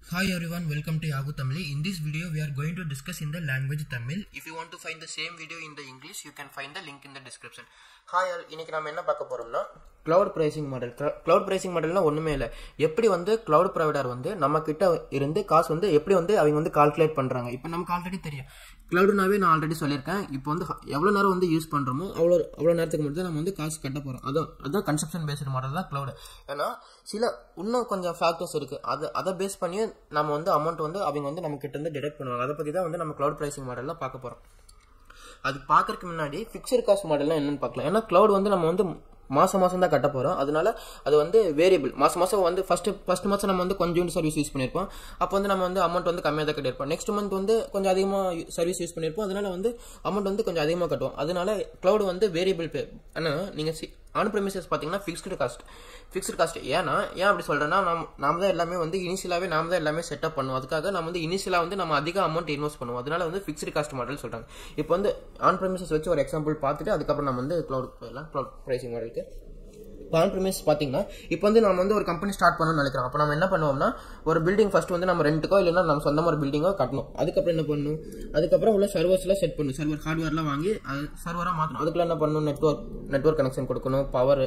Hi everyone, welcome to Yagu Tamil. In this video, we are going to discuss in the language Tamil. If you want to find the same video in the English, you can find the link in the description. Hi all இன்னைக்கு நம்ம என்ன பார்க்க போறோம்னா cloud pricing model cloud pricing மாடல்னா ஒன்றுமே இல்லை எப்படி வந்து க்ளவுட் ப்ரொவைடர் வந்து நம்ம கிட்ட இருந்து காசு வந்து எப்படி வந்து அவங்க வந்து கால்குலேட் பண்ணுறாங்க இப்போ நமக்கு ஆல்ரெடி தெரியும் க்ளவுடுனாவே நான் ஆல்ரெடி சொல்லியிருக்கேன் இப்போ வந்து எவ்வளோ நேரம் வந்து யூஸ் பண்ணுறோமோ அவ்வளோ அவ்வளோ நேரத்துக்கு மட்டும் தான் நம்ம வந்து காசு கட்ட போகிறோம் அதான் அதான் கன்செப்ஷன் பேஸ்டு மாடல் தான் க்ளவுடு ஏன்னா சில இன்னும் கொஞ்சம் ஃபேக்டர்ஸ் இருக்குது அதை அதை பேஸ் பண்ணி நம்ம வந்து அமௌண்ட் வந்து அவங்க வந்து நம்ம கிட்ட இருந்து டிடெக்ட் பண்ணுவாங்க அதை பற்றி தான் வந்து நம்ம க்ளவுட் ப்ரைசிங் மாடலில் பார்க்க போகிறோம் அது பார்க்கறதுக்கு முன்னாடி ஃபிக்ஸட் காஸ்ட் மாடல்லாம் என்னன்னு பார்க்கலாம் ஏன்னா க்ளவுட் வந்து நம்ம வந்து மாசம் மாசம் தான் கட்ட போறோம் அதனால அது வந்து வேரியபிள் மாசம் மாசம் வந்து ஃபர்ஸ்ட் ஃபர்ஸ்ட் மாசம் நம்ம வந்து கொஞ்சோண்டு சர்வீஸ் யூஸ் பண்ணியிருப்போம் அப்போ வந்து நம்ம வந்து அமௌண்ட் வந்து கம்மியாக தான் கட்டியிருப்போம் நெக்ஸ்ட் மந்த் வந்து கொஞ்சம் அதிகமாக சர்வீஸ் யூஸ் பண்ணியிருப்போம் அதனால வந்து அமௌண்ட் வந்து கொஞ்சம் அதிகமாக கட்டுவோம் அதனால க்ளவுட் வந்து வேரியபிள் பே ஆனால் நீங்கள் ஆன் ப்ரெமிசஸ் பார்த்தீங்கன்னா ஃபிக்ஸ்டு காஸ்ட் ஃபிக்ஸ்டு காஸ்ட் ஏன்னா ஏன் அப்படி சொல்கிறேன்னா நம்ம நாம தான் எல்லாமே வந்து இனிஷியலாகவே நாம தான் எல்லாமே செட்டப் பண்ணுவோம் அதுக்காக நம்ம வந்து இனிஷியலாக வந்து நம்ம அதிக அமௌண்ட் இன்வெஸ்ட் பண்ணுவோம் அதனால வந்து ஃபிக்ஸ்டு காஸ்ட் மாடல் சொல்கிறாங்க இப்போ வந்து ஆன் ப்ரெமிசஸ் வச்சு ஒரு எக்ஸாம்பிள் பார்த்துட்டு அதுக்கப்புறம் நம்ம வந்து க்ளவுட் போயிடலாம் க்ளவுட் ப்ரைசிங் மாடலுக்கு இப்போ ஆன் ப்ரிமிஸ் பார்த்தீங்கன்னா இப்போ வந்து நம்ம வந்து ஒரு கம்பெனி ஸ்டார்ட் பண்ணணும்னு நினைக்கிறோம் அப்போ நம்ம என்ன பண்ணுவோம்னா ஒரு பில்டிங் ஃபர்ஸ்ட் வந்து நம்ம ரெண்டுக்கோ இல்லைன்னா நம்ம சொந்தமாக ஒரு பில்டிங்கோ கட்டணும் அதுக்கப்புறம் என்ன பண்ணணும் அதுக்கப்புறம் உள்ள சர்வர்ஸ்லாம் செட் பண்ணணும் சர்வர் ஹார்ட்வேர்லாம் வாங்கி அது சர்வராக மாற்றணும் அதுக்குள்ள என்ன பண்ணணும் நெட்ஒர்க் நெட்ஒர்க் கனெக்ஷன் கொடுக்கணும் பவர்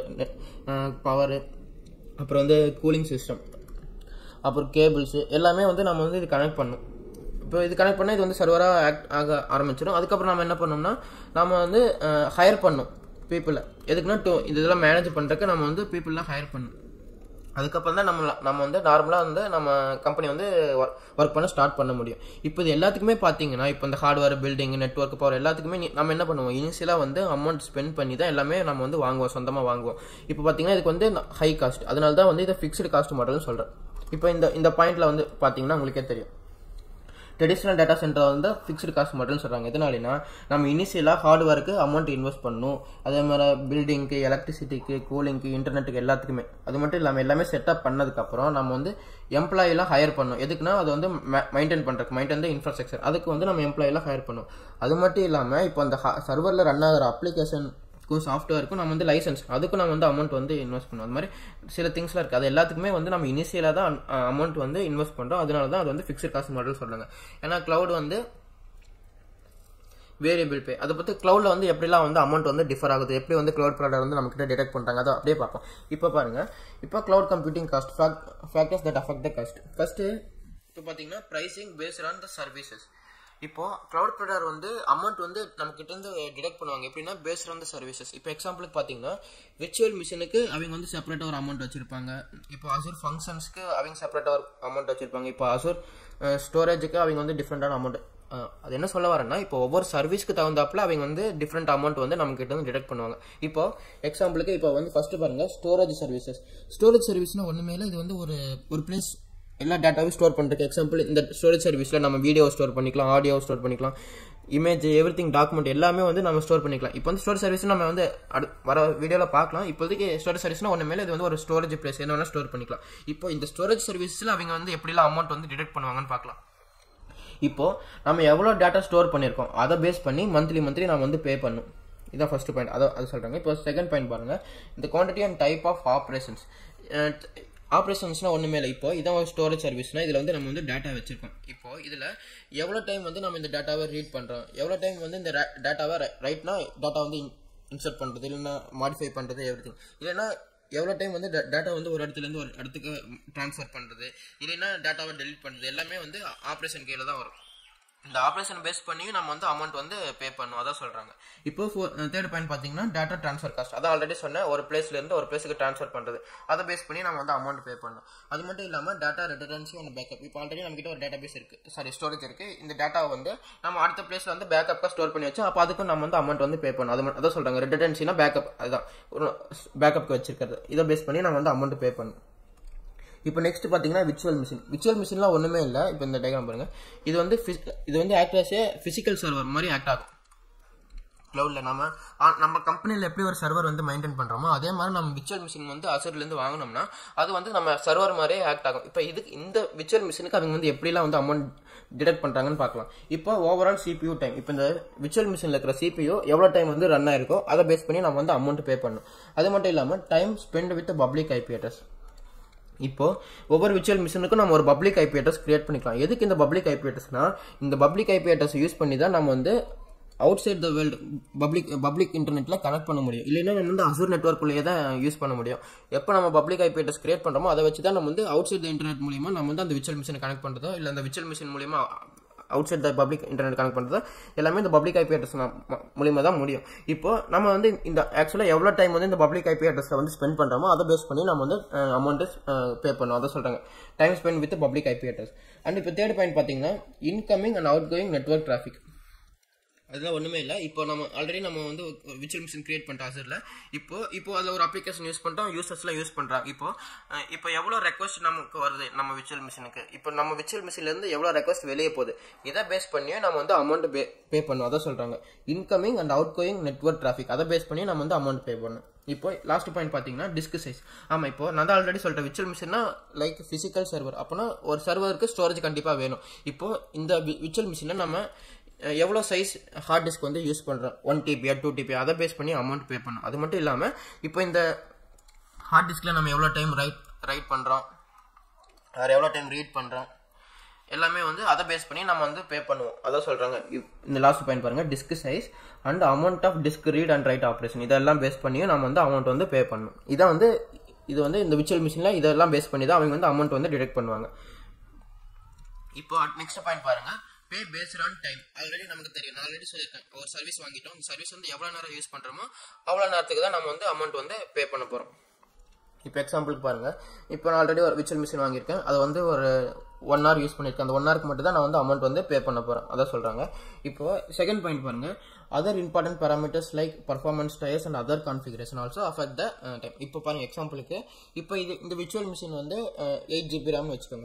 பவர் அப்புறம் வந்து கூலிங் சிஸ்டம் அப்புறம் கேபிள்ஸு எல்லாமே வந்து நம்ம வந்து இது கனெக்ட் பண்ணணும் இப்போ இது கனெக்ட் பண்ணால் இது வந்து சர்வராக ஆக்ட் ஆக ஆரம்பிச்சிடும் அதுக்கப்புறம் நம்ம என்ன பண்ணோம்னா நம்ம வந்து ஹையர் பண்ணணும் பீப்புளை எதுக்குன்னா டூ இது இதெல்லாம் மேனேஜ் பண்ணுறதுக்கு நம்ம வந்து பீப்புளெலாம் ஹையர் பண்ணணும் அதுக்கப்புறம் தான் நம்ம நம்ம வந்து நார்மலாக வந்து நம்ம கம்பெனி வந்து ஒர்க் பண்ண ஸ்டார்ட் பண்ண முடியும் இப்போ இது எல்லாத்துக்குமே பார்த்தீங்கன்னா இப்போ இந்த ஹார்ட்வேர் பில்டிங் நெட்ஒர்க் பவர் எல்லாத்துக்குமே நம்ம என்ன பண்ணுவோம் இனிஷியலாக வந்து அமௌண்ட் ஸ்பெண்ட் பண்ணி தான் எல்லாமே நம்ம வந்து வாங்குவோம் சொந்தமாக வாங்குவோம் இப்போ பார்த்தீங்கன்னா இதுக்கு வந்து ஹை காஸ்ட் அதனால தான் வந்து இதை ஃபிக்ஸ்டு காஸ்ட் மாடல்னு சொல்கிறேன் இப்போ இந்த இந்த பாயிண்ட்ல வந்து பார்த்தீங்கன்னா உங்களுக்கே தெரியும் ட்ரெடிஷ்னல் டேட்டா சென்டர் வந்து ஃபிக்ஸ்டு காஸ்ட் மாடல்னு சொல்கிறாங்க எதனாலனா நம்ம இனிஷியலாக ஹார்ட்வேருக்கு அமௌண்ட் இன்வெஸ்ட் பண்ணணும் அதே மாதிரி பில்டிங்க்கு எலக்ட்ரிசிட்டிக்கு கூலிங்க்கு இன்டர்நெட்டுக்கு எல்லாத்துக்குமே அது மட்டும் இல்லாமல் எல்லாமே செட்டப் பண்ணதுக்கப்புறம் நம்ம வந்து எம்ப்ளாயெல்லாம் ஹையர் பண்ணணும் எதுக்குன்னா அது வந்து மெயின்டைன் பண்ணுறதுக்கு மெயின்டைன் த இன்ஃப்ராஸ்ட்ரக்சர் அதுக்கு வந்து நம்ம எம்ப்ளாயெல்லாம் ஹையர் பண்ணணும் அது மட்டும் இல்லாமல் இப்போ அந்த சர்வரில் ரன் ஆகிற அப்ளிகேஷன் இருக்கும் சாஃப்ட்வேருக்கும் நம்ம வந்து லைசன்ஸ் அதுக்கும் நம்ம வந்து அமௌண்ட் வந்து இன்வெஸ்ட் பண்ணுவோம் அது மாதிரி சில திங்ஸ்லாம் இருக்குது அது எல்லாத்துக்குமே வந்து நம்ம இனிஷியலாக தான் அமௌண்ட் வந்து இன்வெஸ்ட் பண்ணுறோம் அதனால தான் அது வந்து ஃபிக்ஸ்ட் காஸ்ட் மாடல் சொல்கிறாங்க ஏன்னா க்ளவுட் வந்து வேரியபிள் பே அதை பற்றி க்ளவுடில் வந்து எப்படிலாம் வந்து அமௌண்ட் வந்து டிஃபர் ஆகுது எப்படி வந்து க்ளவுட் ப்ராடக்ட் வந்து நம்ம கிட்ட டிடெக்ட் பண்ணுறாங்க அதை அப்படியே பார்ப்போம் இப்போ பாருங்கள் இப்போ cloud computing cost factors that affect the cost first இப்போ பார்த்தீங்கன்னா pricing based on the services இப்போ க்ளவுட் ப்ரொவைடர் வந்து அமௌண்ட் வந்து நம்ம கிட்ட இருந்து டிடெக்ட் பண்ணுவாங்க எப்படின்னா பேஸ்ட் ஆன் த சர்வீசஸ் இப்போ எக்ஸாம்பிளுக்கு பார்த்தீங்கன்னா விர்ச்சுவல் மிஷினுக்கு அவங்க வந்து செப்பரேட்டாக ஒரு அமௌண்ட் வச்சிருப்பாங்க இப்போ அசூர் ஃபங்க்ஷன்ஸ்க்கு அவங்க செப்பரேட்டாக ஒரு அமௌண்ட் வச்சிருப்பாங்க இப்போ அசூர் ஸ்டோரேஜுக்கு அவங்க வந்து டிஃப்ரெண்டான அமௌண்ட் அது என்ன சொல்ல வரேன்னா இப்போ ஒவ்வொரு சர்வீஸ்க்கு தகுந்தாப்புல அவங்க வந்து டிஃப்ரெண்ட் அமௌண்ட் வந்து நம்ம கிட்ட வந்து டிடெக்ட் பண்ணுவாங்க இப்போ எக்ஸாம்பிளுக்கு இப்போ வந்து ஃபர்ஸ்ட் பாருங்க ஸ்டோரேஜ் சர்வீசஸ் ஸ்டோரேஜ் சர்வீஸ்னா ஒன்றுமே இல்லை இது வந்து ஒரு ஒரு பிளேஸ் எல்லா டேட்டாவும் ஸ்டோர் பண்ணுறதுக்கு எக்ஸாம்பிள் இந்த ஸ்டோரேஜ் சர்வீஸில் நம்ம வீடியோ ஸ்டோர் பண்ணிக்கலாம் ஆடியோ ஸ்டோர் பண்ணிக்கலாம் இமேஜ் எவ்ரி திங் டாக்குமெண்ட் எல்லாமே வந்து நம்ம ஸ்டோர் பண்ணிக்கலாம் இப்போ வந்து ஸ்டோரேஜ் சர்வீஸ் நம்ம வந்து வர வீடியோவில் பார்க்கலாம் இப்போதைக்கு ஸ்டோரேஜ் சர்வீஸ்னா ஒன்று மேலே இது வந்து ஒரு ஸ்டோரேஜ் பிளேஸ் என்ன வேணால் ஸ்டோர் பண்ணிக்கலாம் இப்போ இந்த ஸ்டோரேஜ் சர்வீஸில் அவங்க வந்து எப்படிலாம் அமௌண்ட் வந்து டிடெக்ட் பண்ணுவாங்கன்னு பார்க்கலாம் இப்போ நம்ம எவ்வளோ டேட்டா ஸ்டோர் பண்ணியிருக்கோம் அதை பேஸ் பண்ணி மந்த்லி மந்த்லி நம்ம வந்து பே பண்ணும் இதான் ஃபர்ஸ்ட் பாயிண்ட் அதை அது சொல்கிறாங்க இப்போ செகண்ட் பாயிண்ட் பாருங்க இந்த quantity and type of operations ஆப்ரேஷன்ஸ்னால் ஒன்றுமே இல்லை இப்போ இதான் ஒரு ஸ்டோரேஜ் சர்வீஸ்னால் இதில் வந்து நம்ம வந்து டேட்டா வச்சிருக்கோம் இப்போ இதில் எவ்வளோ டைம் வந்து நம்ம இந்த டேட்டாவை ரீட் பண்ணுறோம் எவ்வளோ டைம் வந்து இந்த டேட்டாவை ரைட்னா டேட்டா வந்து இன்சர்ட் பண்ணுறது இல்லைன்னா மாடிஃபை பண்ணுறது எவ்ரி திங் இல்லைன்னா எவ்வளோ டைம் வந்து டேட்டா வந்து ஒரு இடத்துலேருந்து ஒரு இடத்துக்கு ட்ரான்ஸ்ஃபர் பண்ணுறது இல்லைன்னா டேட்டாவை டெலிட் பண்ணுறது எல்லாமே வந்து ஆப்ரேஷன் கீழே தான் வரும் இந்த ஆப்ரேஷன் பேஸ் பண்ணியும் நம்ம வந்து அமௌண்ட் வந்து பே பண்ணுவோம் அதான் சொல்கிறாங்க இப்போ ஃபோர் தேர்ட் பாயிண்ட் பார்த்தீங்கன்னா டேட்டா ட்ரான்ஸ்ஃபர் காஸ்ட் அதான் ஆல்ரெடி சொன்னேன் ஒரு பிளேஸ்லேருந்து ஒரு பிளேஸுக்கு ட்ரான்ஸ்ஃபர் பண்ணுறது அதை பேஸ் பண்ணி நம்ம வந்து அமௌண்ட் பே பண்ணணும் அது மட்டும் இல்லாமல் டேட்டா ரிட்டர்ன்சி அண்ட் பேக்கப் இப்போ ஆல்ரெடி நம்ம கிட்ட ஒரு டேட்டா பேஸ் இருக்குது சாரி ஸ்டோரேஜ் இருக்குது இந்த டேட்டாவை வந்து நம்ம அடுத்த பிளேஸில் வந்து பேக்கப்பாக ஸ்டோர் பண்ணி வச்சு அப்போ அதுக்கும் நம்ம வந்து அமௌண்ட் வந்து பே பண்ணணும் அது அதான் சொல்கிறாங்க ரிட்டர்ன்சினா பேக்கப் அதுதான் ஒரு பேக்கப்க்கு வச்சிருக்கிறது இதை பேஸ் பண்ணி நம்ம வந்து அமௌண்ட் பே பண்ணணும் இப்போ நெக்ஸ்ட் பார்த்தீங்கன்னா விர்ச்சுவல் மிஷின் விர்ச்சுவல் மிஷின்லாம் ஒன்றுமே இல்லை இப்போ இந்த டயக்ராம் பாருங்க இது வந்து இது வந்து act as a physical server மாதிரி ஆக்ட் ஆகும் க்ளவுடில் நம்ம நம்ம கம்பெனியில் எப்படி ஒரு சர்வர் வந்து மெயின்டைன் பண்ணுறோமோ அதே மாதிரி நம்ம விர்ச்சுவல் மிஷின் வந்து அசர்லேருந்து வாங்கினோம்னா அது வந்து நம்ம சர்வர் மாதிரியே ஆக்ட் ஆகும் இப்போ இதுக்கு இந்த விர்ச்சுவல் மிஷினுக்கு அவங்க வந்து எப்படிலாம் வந்து அமௌண்ட் டிடெக்ட் பண்ணுறாங்கன்னு பார்க்கலாம் இப்போ ஓவரால் சிபியூ டைம் இப்போ இந்த விர்ச்சுவல் மிஷினில் இருக்கிற சிபியூ எவ்வளோ டைம் வந்து ரன் ஆயிருக்கோ அதை பேஸ் பண்ணி நம்ம வந்து அமௌண்ட் பே பண்ணணும் அது மட்டும் இல்லாமல் time spend with public IP address இப்போ ஒவ்வொரு விர்ச்சுவல் மிஷினுக்கும் நம்ம ஒரு பப்ளிக் ஐபி அட்ரஸ் கிரியேட் பண்ணிக்கலாம் எதுக்கு இந்த பப்ளிக் ஐபி அட்ரஸ்னா இந்த பப்ளிக் ஐபி அட்ரஸ் யூஸ் பண்ணி தான் நம்ம வந்து outside the world public public இன்டர்நெட்டில் கனெக்ட் பண்ண முடியும் இல்லைன்னா நம்ம வந்து அசூர் நெட்ஒர்க்குள்ளேயே தான் யூஸ் பண்ண முடியும் எப்போ நம்ம பப்ளிக் ஐபி அட்ரஸ் கிரியேட் பண்ணுறோமோ அதை வச்சு தான் நம்ம வந்து அவுட் சைட் த இன்டர்நெட் மூலியமாக நம்ம வந்து அந்த விர்ச்சுவல் மிஷினை கனெக்ட் பண்ணுறதோ இல்லை அந்த விர்ச்சுவல் மிஷின் மூலியமா outside the public internet connect பண்ணுறது எல்லாமே இந்த பப்ளிக் ஐபி அட்ரஸ் மூலியமாக தான் முடியும் இப்போ நம்ம வந்து இந்த ஆக்சுவலாக எவ்வளோ டைம் வந்து இந்த பப்ளிக் ஐபி அட்ரஸில் வந்து ஸ்பெண்ட் பண்ணுறோமோ அதை பேஸ் பண்ணி நம்ம வந்து அமௌண்ட்டு பே பண்ணுவோம் அதை சொல்கிறாங்க time spend with public IP address and இப்போ தேர்ட் பாயிண்ட் பார்த்தீங்கன்னா incoming and outgoing network traffic அதெல்லாம் ஒன்றுமே இல்லை இப்போ நம்ம ஆல்ரெடி நம்ம வந்து விர்ச்சுவல் மிஷின் கிரியேட் பண்ணிட்டோம் அசரில் இப்போ இப்போ அதில் ஒரு அப்ளிகேஷன் யூஸ் பண்ணிட்டோம் யூசர்ஸ்லாம் யூஸ் பண்ணுறாங்க இப்போ அஹ், இப்போ எவ்வளோ ரெக்வஸ்ட் நமக்கு வருது நம்ம விர்ச்சுவல் மிஷினுக்கு இப்போ நம்ம விர்ச்சுவல் மிஷின்லேருந்து எவ்வளோ ரெக்வஸ்ட் வெளியே போகுது இதை பேஸ் பண்ணியே நம்ம வந்து அமௌண்ட் பே பே பண்ணுவோம் அதை சொல்கிறாங்க incoming and outgoing network traffic அதை பேஸ் பண்ணி நம்ம வந்து அமௌண்ட் பே பண்ணணும் இப்போ லாஸ்ட் பாயிண்ட் பார்த்தீங்கன்னா டிஸ்க் சைஸ் ஆமாம் இப்போ நான் தான் ஆல்ரெடி சொல்லிட்டேன் விர்ச்சுவல் மிஷின்னா லைக் ஃபிசிக்கல் சர்வர் அப்போனா ஒரு சர்வருக்கு ஸ்டோரேஜ் கண்டிப்பாக வேணும் இப்போ இந்த விர்ச்சுவல் மிஷினில் நம்ம அஹ், எவ்வளோ சைஸ் ஹார்ட் டிஸ்க் வந்து யூஸ் பண்ணுறோம் ஒன் டிபியா டூ டிபி அதை பேஸ் பண்ணி அமௌண்ட் பே பண்ணணும் அது மட்டும் இல்லாமல் இப்போ இந்த ஹார்ட் டிஸ்கில் நம்ம எவ்வளோ டைம் ரைட் ரைட் பண்ணுறோம் வேறு எவ்வளோ டைம் ரீட் பண்ணுறோம் எல்லாமே வந்து அதை பேஸ் பண்ணி நம்ம வந்து பே பண்ணுவோம் அதான் சொல்கிறாங்க இந்த லாஸ்ட் பாயிண்ட் பாருங்கள் disk size and amount of disk read and write operation இதெல்லாம் பேஸ் பண்ணியும் நம்ம வந்து அமௌண்ட் வந்து பே பண்ணணும் இதான் வந்து இது வந்து இந்த விர்ச்சுவல் மிஷினில் இதெல்லாம் பேஸ் பண்ணி தான் அவங்க வந்து அமௌண்ட் வந்து டிடெக்ட் பண்ணுவாங்க இப்போ நெக்ஸ்ட் பாயிண்ட் பாருங்க pay based on time already நமக்கு தெரியும் நான் ஆல்ரெடி சொல்லியிருக்கேன் ஒரு சர்வீஸ் வாங்கிட்டோம் அந்த சர்வீஸ் வந்து எவ்வளோ நேரம் யூஸ் பண்ணுறோமோ அவ்வளோ நேரத்துக்கு தான் நம்ம வந்து அமௌண்ட் வந்து பே பண்ண போகிறோம் இப்போ எக்ஸாம்பிளுக்கு பாருங்க இப்போ நான் ஆல்ரெடி ஒரு விர்ச்சுவல் மிஷின் வாங்கியிருக்கேன் அதை வந்து ஒரு ஒன் ஹவர் யூஸ் பண்ணியிருக்கேன் அந்த ஒன் ஹவருக்கு மட்டும் தான் நான் வந்து அமௌண்ட் வந்து பே பண்ண போகிறேன் அதான் சொல்கிறாங்க இப்போ செகண்ட் பாயிண்ட் பாருங்க other important parameters like performance tiers and other configuration also affect the time இப்போ பாருங்க எக்ஸாம்பிளுக்கு இப்போ இது இந்த விர்ச்சுவல் மிஷின் வந்து எயிட் ஜிபி ரேம்னு வச்சுக்கோங்க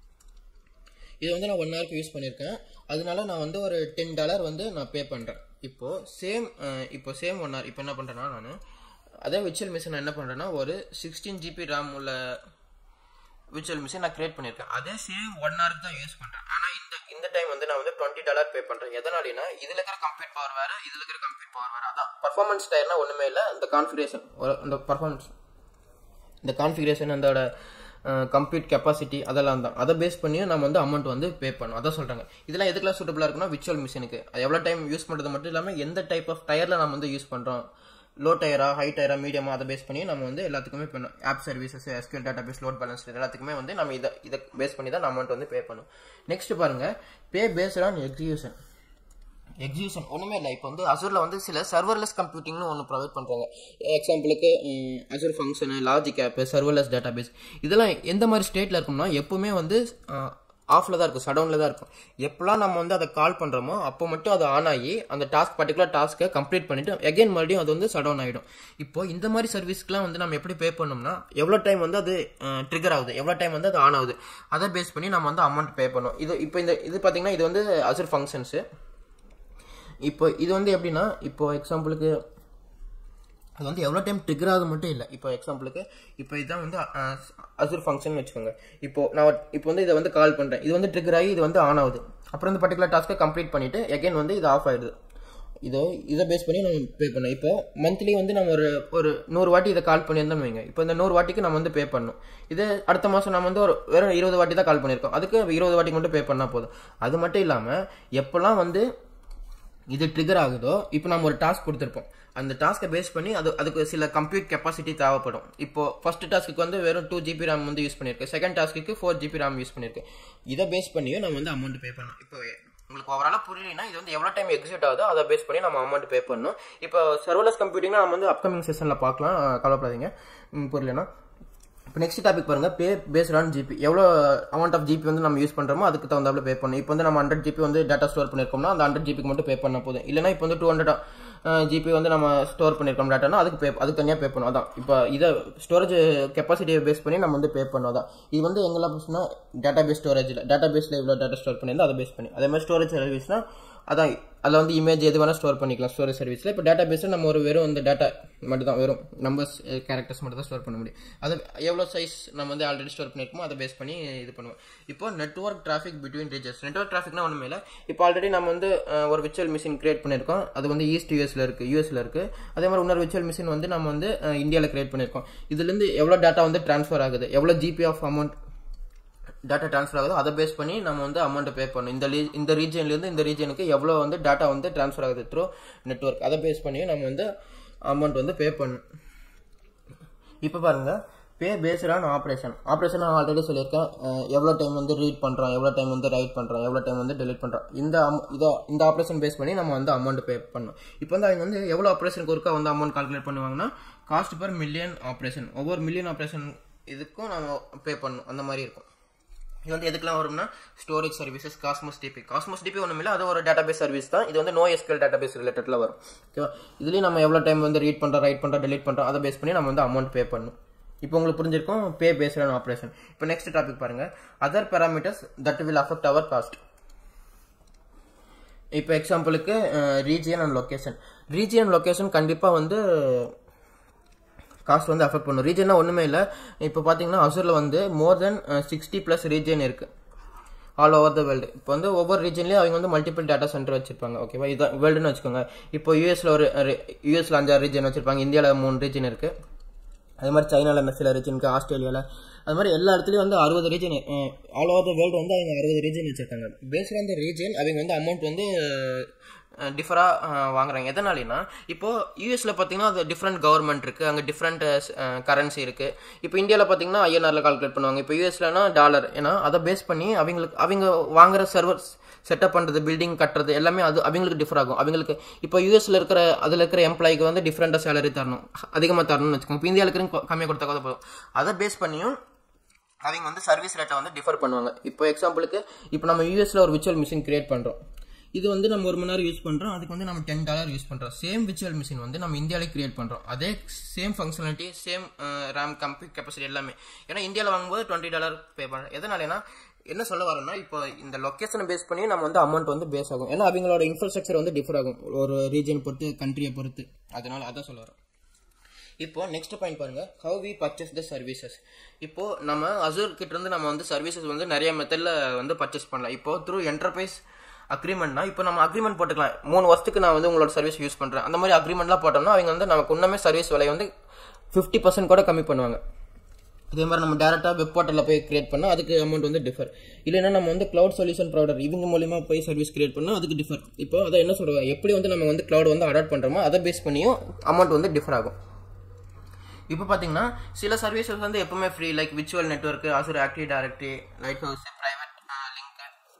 இது வந்து நான் ஒன் ஹவருக்கு யூஸ் பண்ணியிருக்கேன் அதனால நான் வந்து ஒரு டென் டாலர் வந்து நான் பே பண்ணுறேன் இப்போது சேம் இப்போ சேம் ஒன் ஹவர் இப்போ என்ன பண்ணுறேன்னா நான் அதே விர்ச்சுவல் மிஷின் நான் என்ன பண்ணுறேன்னா ஒரு சிக்ஸ்டீன் ஜிபி ரேம் உள்ள விர்ச்சுவல் மிஷின் நான் கிரியேட் பண்ணியிருக்கேன் அதே சேம் ஒன் ஹவருக்கு தான் யூஸ் பண்ணுறேன் ஆனால் இந்த இந்த டைம் வந்து நான் வந்து டுவெண்ட்டி டாலர் பே பண்ணுறேன் எதனாலனா இதில் இருக்கிற கம்ப்யூட் பவர் வேறு இதில் இருக்கிற கம்ப்யூட் பவர் வேறு அதான் பர்ஃபார்மன்ஸ் டயர்னா ஒன்றுமே இல்லை இந்த கான்ஃபிகரேஷன் அந்த பர்ஃபார்மன்ஸ் இந்த கான்ஃபிகரேஷன் அதோட கம்ப்யூட் கெப்பாசிட்டி அதெல்லாம் தான் அதை பேஸ் பண்ணியும் நம்ம வந்து அமௌண்ட் வந்து பே பண்ணணும் அதான் சொல்கிறாங்க இதெல்லாம் எதுக்கெல்லாம் சூட்டபுளாக இருக்குன்னா விர்ச்சுவல் மிஷினுக்கு அது எவ்வளோ டைம் யூஸ் பண்ணுறது மட்டும் இல்லாமல் எந்த டைப் ஆஃப் டயரில் நம்ம வந்து யூஸ் பண்ணுறோம் லோ டயரா ஹை டயரா மீடியமா அதை பேஸ் பண்ணி நம்ம வந்து எல்லாத்துக்குமே பண்ணணும் app services SQL database load balance எல்லாத்துக்குமே வந்து நம்ம இதை இதை பேஸ் பண்ணி தான் அமௌண்ட் வந்து பே பண்ணணும் நெக்ஸ்ட் பாருங்க pay based on execution execution ஒன்றுமே இல்லை இப்போ வந்து அசூரில் வந்து சில சர்வர்லெஸ் கம்ப்யூட்டிங்னு ஒன்று ப்ரொவைட் பண்ணுறாங்க எக்ஸாம்பிளுக்கு Azure function logic app serverless database இதெல்லாம் எந்த மாதிரி ஸ்டேட்டில் இருக்கும்னா எப்பவுமே வந்து ஆஃபில் தான் இருக்கும் சடவுனில் தான் இருக்கும் எப்போலாம் நம்ம வந்து அதை கால் பண்ணுறோமோ அப்போ மட்டும் அது ஆன் ஆகி அந்த டாஸ்க் பர்டிகுலர் டாஸ்க்கை கம்ப்ளீட் பண்ணிவிட்டு எகைன் மறுபடியும் அது வந்து சடவுன் ஆகிடும் இப்போ இந்த மாதிரி சர்வீஸ்க்குலாம் வந்து நம்ம எப்படி பே பண்ணோம்னா எவ்வளோ டைம் வந்து அது ட்ரிகர் ஆகுது எவ்வளோ டைம் வந்து அது ஆன் ஆகுது அதை பேஸ் பண்ணி நம்ம வந்து அமௌண்ட் பே பண்ணோம் இது இப்போ இந்த இது பார்த்தீங்கன்னா இது வந்து அசூர் ஃபங்க்ஷன்ஸு இப்போ இது வந்து எப்படின்னா இப்போ எக்ஸாம்பிளுக்கு அது வந்து எவ்வளோ டைம் ட்ரிகர் ஆகுது மட்டும் இல்லை இப்போ எக்ஸாம்பிளுக்கு இப்போ இதான் வந்து அசூர் ஃபங்க்ஷன் வச்சுக்கோங்க இப்போ நான் இப்போ வந்து இதை வந்து கால் பண்ணுறேன் இது வந்து ட்ரிகர் ஆகி இது வந்து ஆன் ஆகுது அப்புறம் இந்த பர்டிகுலர் டாஸ்க்கை கம்ப்ளீட் பண்ணிவிட்டு எகைன் வந்து இது ஆஃப் ஆகிடுது இதோ இதை பேஸ் பண்ணி நம்ம பே பண்ணோம் இப்போ மந்த்லி வந்து நம்ம ஒரு ஒரு நூறு வாட்டி இதை கால் பண்ணியிருந்தோம் வைங்க இப்போ இந்த நூறு வாட்டிக்கு நம்ம வந்து பே பண்ணணும் இது அடுத்த மாதம் நம்ம வந்து ஒரு வெறும் இருபது வாட்டி தான் கால் பண்ணியிருக்கோம் அதுக்கு இருபது வாட்டி மட்டும் பே பண்ணால் போதும் அது மட்டும் இல்லாமல் எப்போல்லாம் வந்து இது ட்ரிகர் ஆகுதோ இப்போ நம்ம ஒரு டாஸ்க் கொடுத்துருப்போம் அந்த டாஸ்க்கை பேஸ் பண்ணி அது அதுக்கு சில கம்ப்யூட் கெப்பாசிட்டி தேவைப்படும் இப்போ ஃபர்ஸ்ட் டாஸ்க்கு வந்து வெறும் டூ ஜிபி ரேம் வந்து யூஸ் பண்ணியிருக்கேன் செகண்ட் டாஸ்க்கு ஃபோர் ஜிபி ரேம் யூஸ் பண்ணியிருக்கேன் இதை பேஸ் பண்ணியும் நம்ம வந்து அமௌண்ட் பே பண்ணணும் இப்போ உங்களுக்கு ஓவராலாக புரியலைன்னா இது வந்து எவ்வளோ டைம் எக்ஸிட் ஆகுதோ அதை பேஸ் பண்ணி நம்ம அமௌண்ட் பே பண்ணணும் இப்போ சர்வலஸ் கம்ப்யூட்டிங்னா நம்ம வந்து அப்கமிங் செஷனில் பார்க்கலாம் கவலைப்படாதீங்க புரியலன்னா இப்போ நெக்ஸ்ட் டாபிக் பாருங்க பே பேஸ்ட் ஆன் ஜிபி எவ்வளோ அமௌண்ட் ஆஃப் ஜிபி வந்து நம்ம யூஸ் பண்ணுறோமோ அதுக்கு தகுந்தாப்புல பே பண்ணணும் இப்போ வந்து நம்ம ஹண்ட்ரட் ஜிபி வந்து டேட்டா ஸ்டோர் பண்ணியிருக்கோம்னா அந்த ஹண்ட்ரட் ஜிபிக்கு மட்டும் பே பண்ண போதும் இல்லைனா இப்போ வந்து டூ ஹண்ட்ரட் ஜிபி வந்து நம்ம ஸ்டோர் பண்ணியிருக்கோம் டேட்டானா அதுக்கு பே அதுக்கு தனியாக பே பண்ணும் அதான் இப்போ இதை ஸ்டோரேஜ் கெப்பாசிட்டியை பேஸ் பண்ணி நம்ம வந்து பே பண்ணோம் தான் இது வந்து எங்கெல்லாம் பேசுனா டேட்டா பேஸ் ஸ்டோரேஜில் டேட்டா பேஸில் இவ்வளோ டேட்டா ஸ்டோர் பண்ணியிருந்தா அதை பேஸ் பண்ணி அதே மாதிரி ஸ்டோரேஜ் சர்வீஸ்னா அதான் அதில் வந்து இமேஜ் எது வேணால் ஸ்டோர் பண்ணிக்கலாம் ஸ்டோரேஜ் சர்வீஸில் இப்போ டேட்டா பேஸில் நம்ம ஒரு வெறும் இந்த டேட்டா மட்டும் தான் வெறும் நம்பர்ஸ் கேரக்டர்ஸ் மட்டும் தான் ஸ்டோர் பண்ண முடியும் அது எவ்வளோ சைஸ் நம்ம வந்து ஆல்ரெடி ஸ்டோர் பண்ணியிருக்கோமோ அதை பேஸ் பண்ணி இது பண்ணுவோம் இப்போ network traffic between regions network டிராஃபிக்னா ஒன்றுமே இல்லை இப்போ ஆல்ரெடி நம்ம வந்து ஒரு விர்ச்சுவல் மிஷின் கிரியேட் பண்ணியிருக்கோம் அது வந்து ஈஸ்ட் யூஎஸில் இருக்குது யூஎஸில் இருக்குது அதே மாதிரி இன்னொரு விர்ச்சுவல் மிஷின் வந்து நம்ம வந்து இந்தியாவில் கிரியேட் பண்ணியிருக்கோம் இதுலேருந்து எவ்வளோ டேட்டா வந்து ட்ரான்ஸ்ஃபர் ஆகுது எவ்வளோ GB of amount data transfer ஆகுது அதை பேஸ் பண்ணி நம்ம வந்து அமௌண்ட்டை பே பண்ணணும் இந்த லீ இந்த ரீஜன்லேருந்து இந்த ரீஜனுக்கு எவ்வளோ வந்து டேட்டா வந்து ட்ரான்ஸ்ஃபர் ஆகுது த்ரூ நெட்ஒர்க் அதை பேஸ் பண்ணி நம்ம வந்து அமௌண்ட் வந்து பே பண்ணணும் இப்போ பாருங்க pay based on operation operation நான் ஆல்ரெடி சொல்லியிருக்கேன் எவ்வளோ டைம் வந்து ரீட் பண்ணுறோம் எவ்வளோ டைம் வந்து ரைட் பண்ணுறோம் எவ்வளோ டைம் வந்து டெலிட் பண்ணுறோம் இந்த இதை இந்த ஆப்ரேஷன் பேஸ் பண்ணி நம்ம வந்து அமௌண்ட் பே பண்ணணும் இப்போ வந்து அவங்க வந்து எவ்வளோ ஆப்ரேஷனுக்கு ஒருக்கா வந்து அமௌண்ட் கால்குலேட் பண்ணுவாங்கன்னா காஸ்ட் பர் மில்லியன் ஆப்ரேஷன் ஒவ்வொரு மில்லியன் ஆப்ரேஷன் இதுக்கும் நம்ம பே பண்ணணும் அந்த மாதிரி இருக்கும் இது வந்து எதுக்கெல்லாம் வரும்னா storage services Cosmos DB Cosmos DB ஒன்றும் இல்லை அது ஒரு டேட்டாபேஸ் சர்வீஸ் தான் இது வந்து நோ எஸ்கல் டேட்டாபேஸ் ரிலேட்டட்ல வரும் ஓகேவா இதுலேயும் நம்ம எவ்வளோ டைம் வந்து ரீட் பண்ணுறோம் ரைட் பண்ணுறோம் டெலிட் பண்ணுறோம் அதை பேஸ் பண்ணி நம்ம வந்து அமௌண்ட் பே பண்ணணும் இப்போ உங்களுக்கு புரிஞ்சிருக்கும் பே பேஸ்டான ஆப்ரேஷன் இப்போ நெக்ஸ்ட் டாபிக் பாருங்க other parameters that will affect our cost இப்போ எக்ஸாம்பிளுக்கு region and location region location கண்டிப்பாக வந்து காஸ்ட் வந்து அஃபெக்ட் பண்ணும் ரீஜன்னா ஒன்றுமே இல்லை இப்போ பார்த்தீங்கன்னா அசூரில் வந்து more than sixty plus region இருக்குது ஆல் ஓவர் த வேர்ல்டு இப்போ வந்து ஒவ்வொரு ரீஜன்லேயும் அவங்க வந்து மல்டிபிள் டேட்டா சென்டர் வச்சிருப்பாங்க ஓகேவா இதான் வேர்ல்டுன்னு வச்சுக்கோங்க இப்போ யூஎஸில் ஒரு யூஎஸில் அஞ்சாறு ரீஜன் வச்சிருப்பாங்க இந்தியாவில் மூணு ரீஜன் இருக்குது அதே மாதிரி சைனாவில் சில ரீஜன் இருக்குது ஆஸ்திரேலியாவில் அது மாதிரி எல்லா இடத்துலையும் வந்து அறுபது region all over the world வந்து அவங்க அறுபது ரீஜன் வச்சிருக்காங்க பேஸ்ட் ஆன் த ரீஜன் அவங்க வந்து அமௌண்ட் வந்து டிஃபராக வாங்குறாங்க எதனாலனா இப்போ யூஎஸில் பார்த்தீங்கன்னா அது டிஃப்ரெண்ட் கவர்மெண்ட் இருக்குது அங்கே டிஃப்ரெண்ட் கரன்சி இருக்குது இப்போ இந்தியாவில் பார்த்தீங்கன்னா ஐஎன்ஆரில் கால்குலேட் பண்ணுவாங்க இப்போ யூஎஸ்லனா டாலர் ஏன்னா அதை பேஸ் பண்ணி அவங்களுக்கு அவங்க வாங்குற சர்வர்ஸ் செட்டப் பண்ணுறது பில்டிங் கட்டுறது எல்லாமே அது அவங்களுக்கு டிஃபர் ஆகும் அவங்களுக்கு இப்போ யூஎஸ்ல இருக்கிற அதில் இருக்கிற எம்ப்ளாய்க்கு வந்து டிஃப்ரெண்ட்டாக சேலரி தரணும் அதிகமாக தரணும்னு வச்சுக்கோங்க இப்போ இந்தியாவில் இருக்கிற கம்மியாக கொடுத்தா கூட போதும் அதை பேஸ் பண்ணியும் அவங்க வந்து சர்வீஸ் ரேட்டை வந்து டிஃபர் பண்ணுவாங்க இப்போ எக்ஸாம்பிளுக்கு இப்போ நம்ம யூஎஸ்ல ஒரு விர்ச்சுவல் மிஷின் கிரியேட் பண்ணுறோம் இது வந்து நம்ம ஒரு மணி நேரம் யூஸ் பண்ணுறோம் அதுக்கு வந்து நம்ம டென் டாலர் யூஸ் பண்ணுறோம் சேம் விர்ச்சுவல் மிஷின் வந்து நம்ம இந்தியாவிலே கிரியேட் பண்ணுறோம் அதே சேம் ஃபங்க்ஷனாலிட்டி சேம் ரேம் கம்பி கெப்பாசிட்டி எல்லாமே ஏன்னா இந்தியாவில் வாங்கும்போது டுவெண்ட்டி டாலர் பே பண்ணுறோம் எதனாலனா என்ன சொல்ல வரோம்னா இப்போ இந்த லொக்கேஷனை பேஸ் பண்ணி நம்ம வந்து அமௌண்ட் வந்து பேஸ் ஆகும் ஏன்னா அவங்களோட இன்ஃப்ராஸ்ட்ரக்சர் வந்து டிஃபர் ஆகும் ஒரு ரீஜன் பொறுத்து கண்ட்ரியை பொறுத்து அதனால அதான் சொல்ல வரோம் இப்போ நெக்ஸ்ட் பாயிண்ட் பாருங்க how we purchase the services இப்போ நம்ம அசூர் கிட்ட இருந்து நம்ம வந்து சர்வீசஸ் வந்து நிறைய மெத்தட்ல வந்து பர்ச்சேஸ் பண்ணலாம் இப்போ த்ரூ என்டர்பிரைஸ் அக்ரிமெண்ட்னா இப்போ நம்ம அக்ரிமெண்ட் போட்டுக்கலாம் மூணு வருஷத்துக்கு நான் வந்து உங்களோட சர்வீஸ் யூஸ் பண்ணுறேன் அந்த மாதிரி அக்ரிமெண்ட்லாம் போட்டோம்னா அவங்க வந்து நமக்கு இன்னமே சர்வீஸ் விலையை வந்து ஃபிஃப்டி பர்சன்ட் கூட கம்மி பண்ணுவாங்க இதே மாதிரி நம்ம டேரெக்டாக வெப் போர்ட்டலில் போய் கிரியேட் பண்ணால் அதுக்கு அமௌண்ட் வந்து டிஃபர் இல்லைன்னா நம்ம வந்து க்ளவுட் சொல்யூஷன் ப்ரொவைடர் இவங்க மூலியமா போய் சர்வீஸ் கிரியேட் பண்ணால் அதுக்கு டிஃபர் இப்போ அதை என்ன சொல்கிறோம் எப்படி வந்து நம்ம வந்து க்ளவுட் வந்து அடாப்ட் பண்ணுறோமோ அதை பேஸ் பண்ணியும் அமௌண்ட் வந்து டிஃபர் ஆகும் இப்போ பார்த்தீங்கன்னா சில சர்வீசஸ் வந்து எப்பவுமே free like virtual network Azure active directory lighthouse private link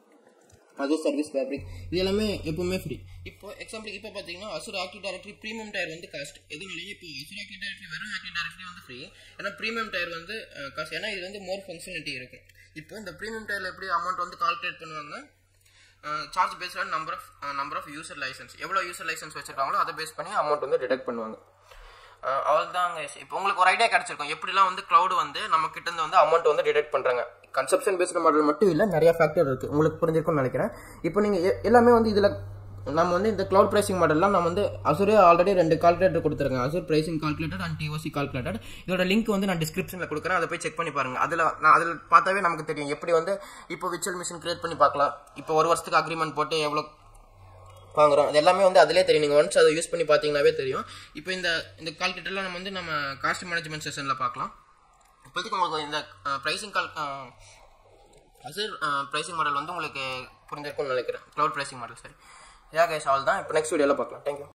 அது சர்வீஸ் ஃபேப்ரிக் இது எல்லாமே எப்பவுமே ஃப்ரீ இப்போ எக்ஸாம்பிள் இப்போ பார்த்தீங்கன்னா Azure active directory premium tier வந்து காஸ்ட் எதுனாலே இப்போ அசூர் ஆக்டிவ் டைரக்டரி வெறும் ஆக்டிவ் டைரக்டரி வந்து ஃப்ரீ ஏன்னா ப்ரீமியம் டயர் வந்து காஸ்ட் ஏன்னா இது வந்து மோர் ஃபங்க்ஷனாலிட்டி இருக்கும் இப்போ இந்த ப்ரீமியம் டயரில் எப்படி அமௌண்ட் வந்து கால்குலேட் பண்ணுவாங்க charge based on number of number of user license எவ்வளோ யூசர் லைசன்ஸ் வச்சிருக்காங்களோ அதை பேஸ் பண்ணி அமௌண்ட் வந்து டிடெக்ட் பண்ணுவாங்க அவ்வளோதாங்க இப்போ உங்களுக்கு ஒரு ஐடியா கிடைச்சிருக்கும் எப்படிலாம் வந்து க்ளவுட் வந்து நம்ம கிட்ட இருந்து வந்து அமௌண்ட் வந்து டிடெக்ட் பண்ணுறாங்க கன்சப்ஷன் பேஸ்டு மாடல் மட்டும் இல்லை நிறைய ஃபேக்டர் இருக்குது உங்களுக்கு புரிஞ்சிருக்கும்னு நினைக்கிறேன் இப்போ நீங்கள் எல்லாமே வந்து இதில் நம்ம வந்து இந்த க்ளவுட் பிரைசிங் மாடல்லாம் நம்ம வந்து அசூரே ஆல்ரெடி ரெண்டு கால்குலேட்டர் கொடுத்துருங்க Azure pricing calculator and TCO calculator இதோட லிங்க் வந்து நான் டிஸ்கிரிப்ஷனில் கொடுக்குறேன் அதை போய் செக் பண்ணி பாருங்க அதில் நான் அதில் பார்த்தாவே நமக்கு தெரியும் எப்படி வந்து இப்போ விர்ச்சுவல் மிஷின் கிரியேட் பண்ணி பார்க்கலாம் இப்போ ஒரு வருஷத்துக்கு அக்ரிமெண்ட் போட்டு எவ்வளோ வாங்குறோம் அது எல்லாமே வந்து அதிலே தெரியும் நீங்கள் ஒன்ஸ் அதை யூஸ் பண்ணி பார்த்தீங்கன்னாவே தெரியும் இப்போ இந்த இந்த கால்குலேட்டர்லாம் நம்ம வந்து நம்ம காஸ்ட் மேனேஜ்மெண்ட் செஷனில் பார்க்கலாம் இப்போதைக்கு உங்களுக்கு இந்த ப்ரைசிங் கால் அசர் ப்ரைசிங் மாடல் வந்து உங்களுக்கு புரிஞ்சிருக்கும்னு நினைக்கிறேன் க்ளவுட் ப்ரைசிங் மாடல் சரி யா கைஸ் ஆல் தான் இப்போ நெக்ஸ்ட் வீடியோவில் பார்க்கலாம் தேங்க்யூ